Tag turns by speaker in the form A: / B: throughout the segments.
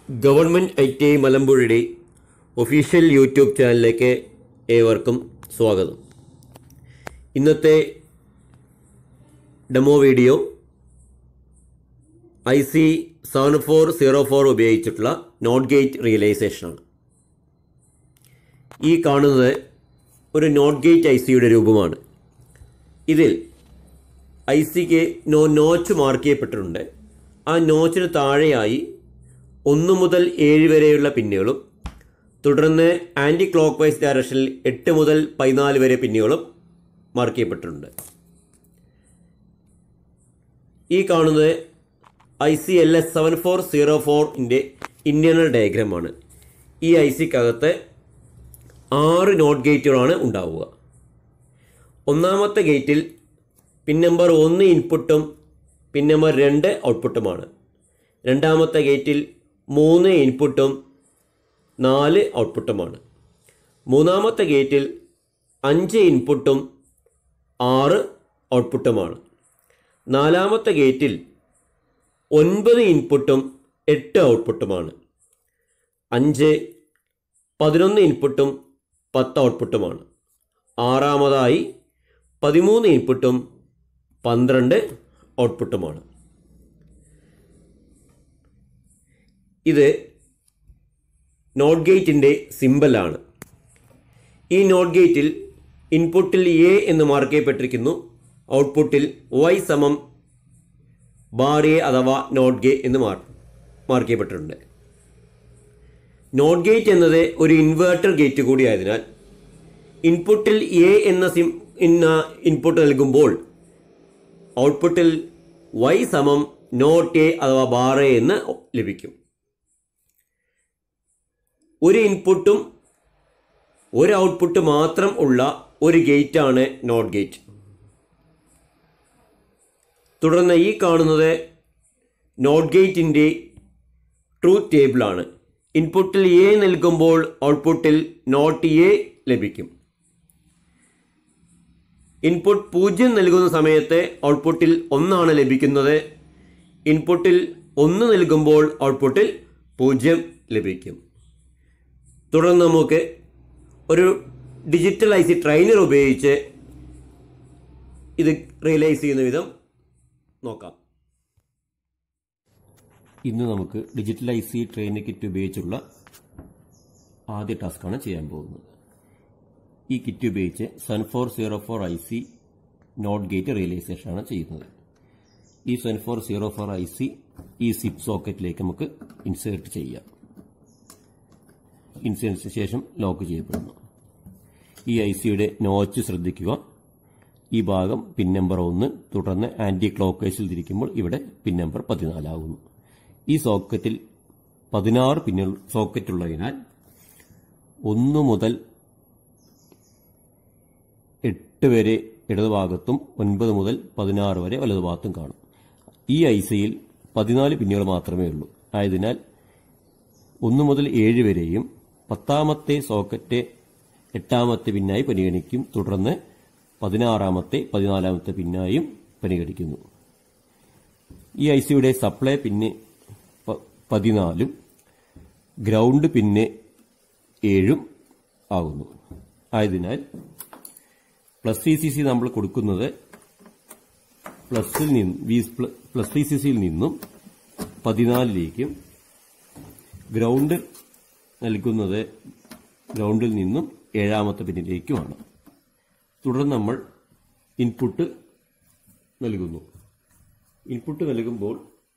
A: government I T I മലമ്പുഴയുടെ official YouTube ചാനലിലേക്ക് ഏവർക്കും സ്വാഗതം ഇന്നത്തെ demo video I C seven four zero four ഉപയോഗിച്ചിട്ടുള്ള നോട്ട് ഗേറ്റ് റിയലൈസേഷനാണ് ഈ കാണുന്നത് ഒരു നോട്ട് ഗേറ്റ് ഐ സിയുടെ രൂപമാണ് ഇതിൽ ഐ സിക്ക് നോ നോച്ച് മാർക്ക് ചെയ്യപ്പെട്ടിട്ടുണ്ട് ആ നോച്ചിന് താഴെയായി ഒന്ന് മുതൽ ഏഴ് വരെയുള്ള പിന്നുകളും തുടർന്ന് ആൻറ്റി ക്ലോക്ക് വൈസ് ഡയറക്ഷനിൽ എട്ട് മുതൽ പതിനാല് വരെ പിന്നുകളും മാർക്ക് ചെയ്യപ്പെട്ടിട്ടുണ്ട് ഈ കാണുന്നത് I C L S seven four zero ഫോറിൻ്റെ ഇൻറ്റേർണൽ ഡയഗ്രമാണ് ഈ ഐ സിക്കകത്ത് ആറ് നോട്ട് ഗേറ്റുകളാണ് ഉണ്ടാവുക ഒന്നാമത്തെ ഗേറ്റിൽ പിൻ നമ്പർ ഒന്ന് ഇൻപുട്ടും പിൻ നമ്പർ രണ്ട് ഔട്ട്പുട്ടുമാണ് രണ്ടാമത്തെ ഗേറ്റിൽ മൂന്ന് ഇൻപുട്ടും നാല് ഔട്ട്പുട്ടുമാണ് മൂന്നാമത്തെ ഗേറ്റിൽ അഞ്ച് ഇൻപുട്ടും ആറ് ഔട്ട്പുട്ടുമാണ് നാലാമത്തെ ഗേറ്റിൽ ഒൻപത് ഇൻപുട്ടും എട്ട് ഔട്ട്പുട്ടുമാണ് അഞ്ച് പതിനൊന്ന് ഇൻപുട്ടും പത്ത് ഔട്ട്പുട്ടുമാണ് ആറാമതായി പതിമൂന്ന് ഇൻപുട്ടും പന്ത്രണ്ട് ഔട്ട്പുട്ടുമാണ് ഇത് നോട്ട് ഗേറ്റിൻ്റെ സിമ്പലാണ് ഈ നോട്ട് ഗേറ്റിൽ ഇൻപുട്ടിൽ എ എന്ന് മാർക്ക് ചെയ്യപ്പെട്ടിരിക്കുന്നു ഔട്ട്പുട്ടിൽ വൈ സമം ബാർ എ അഥവാ നോട്ട് ഗേ എന്ന് മാർക്ക് മാർക്ക് ചെയ്യപ്പെട്ടിട്ടുണ്ട് നോട്ട് ഗേറ്റ് എന്നത് ഒരു ഇൻവേർട്ടർ ഗേറ്റ് കൂടിയായതിനാൽ ഇൻപുട്ടിൽ എ എന്ന സിം എന്ന ഇൻപുട്ട് നൽകുമ്പോൾ ഔട്ട്പുട്ടിൽ വൈ സമം നോട്ട് എ അഥവാ ബാർ എ എന്ന് ലഭിക്കും ഒരു ഇൻപുട്ടും ഒരു ഔട്ട്പുട്ട് മാത്രം ഉള്ള ഒരു ഗേറ്റാണ് നോട്ട് ഗേറ്റ് തുടർന്ന് ഈ കാണുന്നത് നോട്ട് ഗേറ്റിൻ്റെ ട്രൂത്ത് ടേബിളാണ് ഇൻപുട്ടിൽ എ നൽകുമ്പോൾ ഔട്ട്പുട്ടിൽ നോട്ട് എ ലഭിക്കും ഇൻപുട്ട് പൂജ്യം നൽകുന്ന സമയത്ത് ഔട്ട്പുട്ടിൽ ഒന്നാണ് ലഭിക്കുന്നത് ഇൻപുട്ടിൽ ഒന്ന് നൽകുമ്പോൾ ഔട്ട്പുട്ടിൽ പൂജ്യം ലഭിക്കും തുടർന്ന് നമുക്ക് ഒരു ഡിജിറ്റൽ ഐ സി ട്രെയിനർ ഉപയോഗിച്ച് ഇത് റിയലൈസ് ചെയ്യുന്ന വിധം നോക്കാം ഇന്ന് നമുക്ക് digital I C trainer kit ഉപയോഗിച്ചുള്ള ആദ്യ ടാസ്ക്കാണ് ചെയ്യാൻ പോകുന്നത് ഈ കിറ്റ് ഉപയോഗിച്ച് seven four zero four I C not gate റിയലൈസേഷനാണ് ചെയ്യുന്നത് ഈ seven four zero four I C ഈ സിപ്പ് സോക്കറ്റിലേക്ക് നമുക്ക് ഇൻസേർട്ട് ചെയ്യാം ഇൻസേർട്ടിന് ശേഷം ലോക്ക് ചെയ്യപ്പെടുന്നു ഈ ഐ സിയുടെ നോച്ച് ശ്രദ്ധിക്കുക ഈ ഭാഗം പിൻ നമ്പർ ഒന്ന് തുടർന്ന് ആന്റി ക്ലോക്ക് വൈസിൽ തിരിക്കുമ്പോൾ ഇവിടെ പിൻ നമ്പർ പതിനാലാകുന്നു ഈ സോക്കറ്റിൽ പതിനാറ് പിന്നുകൾ സോക്കറ്റുള്ളതിനാൽ ഒന്ന് മുതൽ എട്ട് വരെ ഇടതുഭാഗത്തും ഒൻപത് മുതൽ പതിനാറ് വരെ വലതുഭാഗത്തും കാണും ഈ ഐ സിയിൽ പതിനാല് പിന്നുകൾ മാത്രമേ ഉള്ളൂ ആയതിനാൽ ഒന്ന് മുതൽ ഏഴ് വരെയും പത്താമത്തെ സോക്കറ്റ് എട്ടാമത്തെ പിന്നായി പരിഗണിക്കും തുടർന്ന് പതിനാറാമത്തെ പതിനാലാമത്തെ പിന്നായും പരിഗണിക്കുന്നു ഈ ഐ സിയുടെ സപ്ലൈ പിന്ന് പ- പതിനാലും ഗ്രൗണ്ട് പിന്ന് ഏഴും ആകുന്നു ആയതിനാൽ പ്ലസ് സി സി സി നമ്മൾ കൊടുക്കുന്നത് പ്ലസിൽ നിന്ന് വി പ്ലസ് സി സി സിയിൽ നിന്നും പതിനാലിലേക്കും ഗ്രൗണ്ട് നൽകുന്നത് ഗ്രൗണ്ടിൽ നിന്നും ഏഴാമത്തെ പിന്നിലേക്കുമാണ് തുടർന്ന് നമ്മൾ ഇൻപുട്ട് നൽകുന്നു ഇൻപുട്ട് നൽകുമ്പോൾ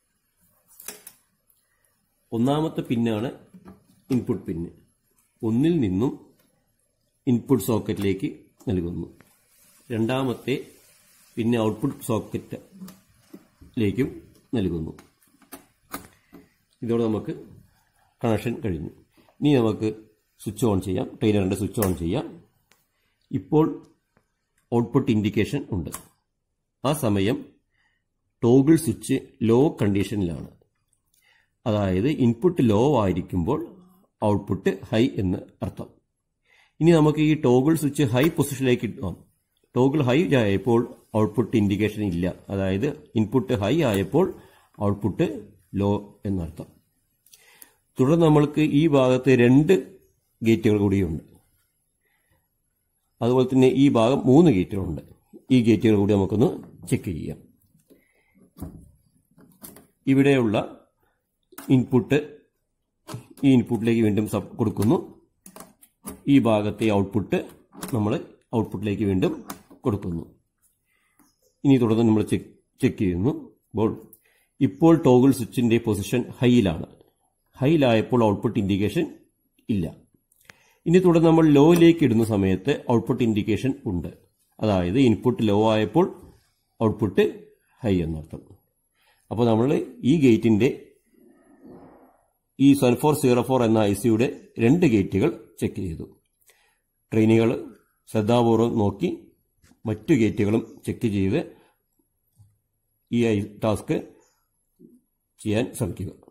A: ഒന്നാമത്തെ പിന്നാണ് ഇൻപുട്ട് പിന്ന് ഒന്നിൽ നിന്നും ഇൻപുട്ട് സോക്കറ്റിലേക്ക് നൽകുന്നു രണ്ടാമത്തെ പിന്നെ ഔട്ട്പുട്ട് സോക്കറ്റിലേക്കും നൽകുന്നു ഇതോടെ നമുക്ക് കണക്ഷൻ കഴിഞ്ഞു ഇനി നമുക്ക് സ്വിച്ച് ഓൺ ചെയ്യാം ട്രെയിനറിൻ്റെ സ്വിച്ച് ഓൺ ചെയ്യാം ഇപ്പോൾ ഔട്ട്പുട്ട് ഇൻഡിക്കേഷൻ ഉണ്ട് ആ സമയം ടോഗിൾ സ്വിച്ച് ലോ കണ്ടീഷനിലാണ് അതായത് ഇൻപുട്ട് ലോ ആയിരിക്കുമ്പോൾ ഔട്ട്പുട്ട് ഹൈ എന്ന് അർത്ഥം ഇനി നമുക്ക് ഈ ടോഗിൾ സ്വിച്ച് ഹൈ പൊസിഷനിലേക്ക് ഇടാം ടോഗിൾ ഹൈ ആയപ്പോൾ ഔട്ട്പുട്ട് ഇൻഡിക്കേഷൻ ഇല്ല അതായത് ഇൻപുട്ട് ഹൈ ആയപ്പോൾ ഔട്ട്പുട്ട് ലോ എന്നർത്ഥം തുടർന്ന് നമ്മൾക്ക് ഈ ഭാഗത്ത് രണ്ട് ഗേറ്റുകൾ കൂടിയുണ്ട് അതുപോലെ തന്നെ ഈ ഭാഗം മൂന്ന് ഗേറ്റുകളുണ്ട് ഈ ഗേറ്റുകൾ കൂടി നമുക്കൊന്ന് ചെക്ക് ചെയ്യാം ഇവിടെയുള്ള ഇൻപുട്ട് ഈ ഇൻപുട്ടിലേക്ക് വീണ്ടും സബ് കൊടുക്കുന്നു ഈ ഭാഗത്തെ ഔട്ട്പുട്ട് നമ്മൾ ഔട്ട്പുട്ടിലേക്ക് വീണ്ടും കൊടുക്കുന്നു ഇനി തുടർന്ന് നമ്മൾ ചെക്ക് ചെക്ക് ചെയ്യുന്നു അപ്പോൾ ഇപ്പോൾ ടോഗിൾ സ്വിച്ചിന്റെ പൊസിഷൻ ഹൈയിലാണ് ഹൈയിലായപ്പോൾ ഔട്ട്പുട്ട് ഇൻഡിക്കേഷൻ ഇല്ല ഇനി തുടർന്ന് നമ്മൾ ലോയിലേക്ക് ഇടുന്ന സമയത്ത് ഔട്ട്പുട്ട് ഇൻഡിക്കേഷൻ ഉണ്ട് അതായത് ഇൻപുട്ട് ലോ ആയപ്പോൾ ഔട്ട്പുട്ട് ഹൈ എന്നർത്ഥം അപ്പോൾ നമ്മൾ ഈ ഗേറ്റിന്റെ ഈ സെവൻ ഫോർ സീറോ ഫോർ എന്ന ഐ സിയുടെ രണ്ട് ഗേറ്റുകൾ ചെക്ക് ചെയ്തു ട്രെയിനുകൾ ശ്രദ്ധാപൂർവം നോക്കി മറ്റു ഗേറ്റുകളും ചെക്ക് ചെയ്ത് ഈ ടാസ്ക് ചെയ്യാൻ ശ്രമിക്കുക